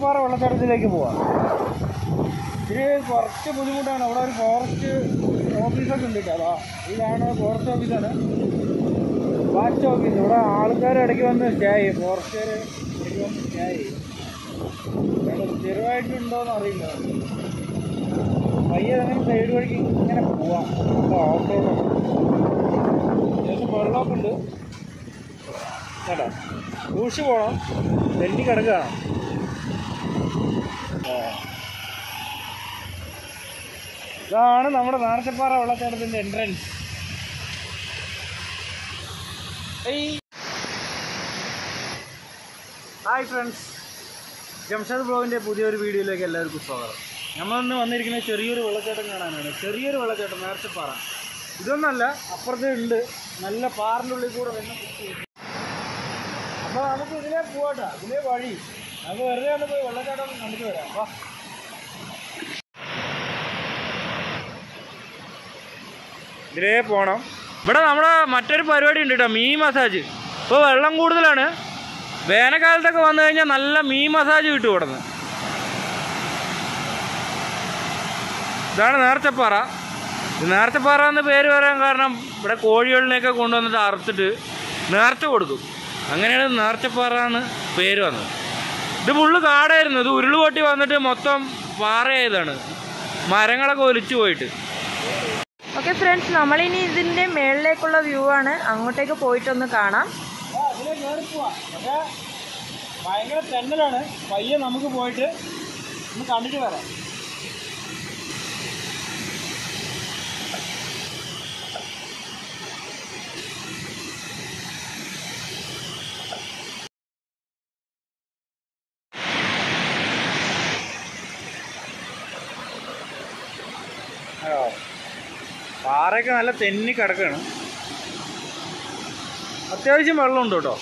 നേർച്ചപ്പാറ വെള്ളച്ചാട്ടത്തിലേക്ക് പോവാം ഇത് കുറച്ച് ബുദ്ധിമുട്ടാണ് അവിടെ ഒരു ഫോറസ്റ്റ് ഓഫീസൊക്കെ ഉണ്ട് കേട്ടോ അതാ ഇതാണ് ഫോറസ്റ്റ് ഓഫീസാണ് വാച്ച് ഓഫീസ് ഇവിടെ ആൾക്കാർ ഇടയ്ക്ക് വന്ന് സ്റ്റേ ചെയ്യും ഫോറസ്റ്റുകാർ ഇടയ്ക്ക് വന്ന് സ്റ്റേ ചെയ്യും ഇവിടെ സ്ഥിരമായിട്ടുണ്ടോയെന്ന് അറിയില്ല പയ്യെ അങ്ങനെ സൈഡ് വഴിക്ക് ഇങ്ങനെ പോവാം ഓഫ് റോഡാണ് അത്യാവശ്യം വെള്ളമൊക്കെ ഉണ്ട് കേട്ടോ സൂക്ഷിച്ച് പോകണം തെന്നി കിടക്കുകയാണ് ആ. ഇതാണ് നമ്മുടെ നാരച്ചപ്പാറ വെള്ളച്ചാട്ടത്തിൻ്റെ എൻട്രൻസ് ഹായ് ഫ്രണ്ട്സ് ജംഷദ് ബ്ലോഗിൻ്റെ പുതിയൊരു വീഡിയോയിലേക്ക് എല്ലാവർക്കും സ്വാഗതം നമ്മളിന്ന് വന്നിരിക്കുന്നത് ചെറിയൊരു വെള്ളച്ചാട്ടം കാണാനാണ് ചെറിയൊരു വെള്ളച്ചാട്ടം നേർച്ചപ്പാറ ഇതൊന്നല്ല അപ്പുറത്ത് ഉണ്ട് നല്ല പാറിൻ്റെ ഉള്ളിൽ കൂടെ വരുന്ന അപ്പോൾ നമുക്ക് ഇതിലേ പോവാട്ടോ ഇതിലേ വഴി നമുക്ക് വെറുതെ ഒന്ന് പോയി വെള്ളച്ചാട്ടം ഒന്ന് കണ്ടിട്ട് വരാം വാ ഇതിലേ പോണം ഇവിടെ നമ്മുടെ മറ്റൊരു പരിപാടി ഉണ്ട് കേട്ടോ മീൻ മസാജ് ഇപ്പോൾ വെള്ളം കൂടുതലാണ് വേനൽക്കാലത്തൊക്കെ വന്നു കഴിഞ്ഞാൽ നല്ല മീൻ മസാജ് കിട്ടും ഇവിടെ നിന്ന് ഇതാണ് നേർച്ചപ്പാറ ഇത് നേർച്ചപ്പാറ എന്ന് പേര് വരാൻ കാരണം ഇവിടെ കോഴികളിനെയൊക്കെ കൊണ്ടുവന്നിട്ട് അറുത്തിട്ട് നേർച്ച കൊടുക്കും അങ്ങനെയാണ് നേർച്ചപ്പാറ എന്ന് പേര് വന്നത് ഇത് ഫുള്ള് കാടായിരുന്നു ഇത് ഉരുളുപൊട്ടി വന്നിട്ട് മൊത്തം പാറയായതാണ് മരങ്ങളൊക്കെ ഒലിച്ചു പോയിട്ട് ഓക്കെ ഫ്രണ്ട്സ് നമ്മളിനി ഇതിൻ്റെ മേളിലേക്കുള്ള വ്യൂ ആണ് അങ്ങോട്ടേക്ക് പോയിട്ടൊന്ന് കാണാം ഭയങ്കര തെന്നലാണ് പയ്യെ നമുക്ക് പോയിട്ട് ഒന്ന് കണ്ടിട്ട് വരാം ഹലോ പാറയൊക്കെ നല്ല തെന്നി കിടക്കാണ് അത്യാവശ്യം വെള്ളമുണ്ട് കേട്ടോ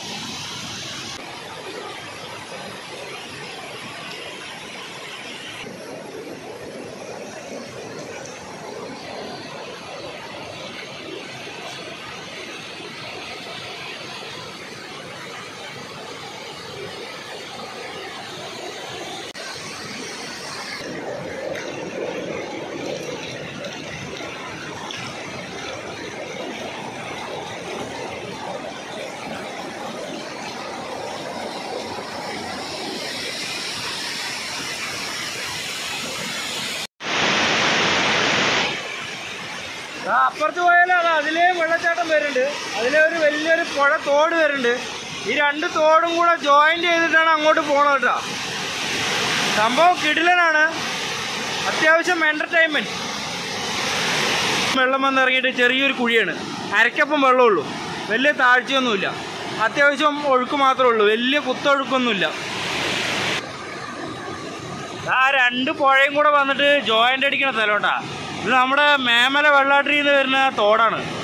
ആ അപ്പുറത്ത് പോയാലും അത് അതിലേ വെള്ളച്ചാട്ടം വരുന്നുണ്ട് അതിലെ ഒരു വലിയൊരു പുഴ തോട് വരുന്നുണ്ട് ഈ രണ്ട് തോടും കൂടെ ജോയിന്റ് ചെയ്തിട്ടാണ് അങ്ങോട്ട് പോണത് കേട്ടോ സംഭവം കിടിലനാണ് അത്യാവശ്യം എൻ്റർടൈൻമെൻറ്റ് വെള്ളം വന്നിറങ്ങിയിട്ട് ചെറിയൊരു കുഴിയാണ് അരക്കപ്പം വെള്ളമുള്ളൂ വലിയ താഴ്ചയൊന്നുമില്ല അത്യാവശ്യം ഒഴുക്ക് മാത്രമേ ഉള്ളൂ വലിയ കുത്തൊഴുക്കൊന്നുമില്ല ആ രണ്ട് പുഴയും കൂടെ വന്നിട്ട് ജോയിൻ്റ് അടിക്കണ സ്ഥലമുണ്ടാ ഇത് നമ്മുടെ മേമല വെള്ളാട്ടിൽ നിന്ന് വരുന്ന തോടാണ്